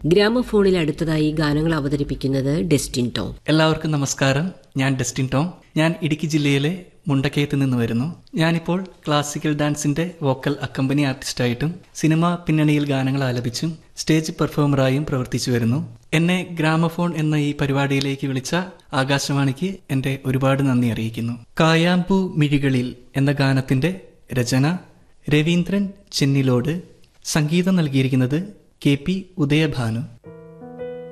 ഗ്രാമഫോണിൽ അടുത്തതായി ഗാനങ്ങൾ അവതരിപ്പിക്കുന്നത് ഡെസ്റ്റിൻ ടോം എല്ലാവർക്കും നമസ്കാരം ഞാൻ ഡെസ്റ്റിൻ ടോം ഞാൻ ഇടുക്കി ജില്ലയിലെ മുണ്ടക്കയത്ത് നിന്ന് വരുന്നു ഞാനിപ്പോൾ ക്ലാസിക്കൽ ഡാൻസിന്റെ വോക്കൽ അക്കമ്പനി ആർട്ടിസ്റ്റായിട്ടും സിനിമ പിന്നണിയിൽ ഗാനങ്ങൾ ആലപിച്ചും സ്റ്റേജ് പെർഫോമറായും പ്രവർത്തിച്ചു വരുന്നു എന്നെ ഗ്രാമഫോൺ എന്ന ഈ പരിപാടിയിലേക്ക് വിളിച്ച ആകാശവാണിക്ക് എന്റെ ഒരുപാട് നന്ദി അറിയിക്കുന്നു കായാമ്പൂ മിഴികളിൽ എന്ന ഗാനത്തിന്റെ രചന രവീന്ദ്രൻ ചെന്നിലോട് സംഗീതം നൽകിയിരിക്കുന്നത് കെ പി ഉദയഭാനു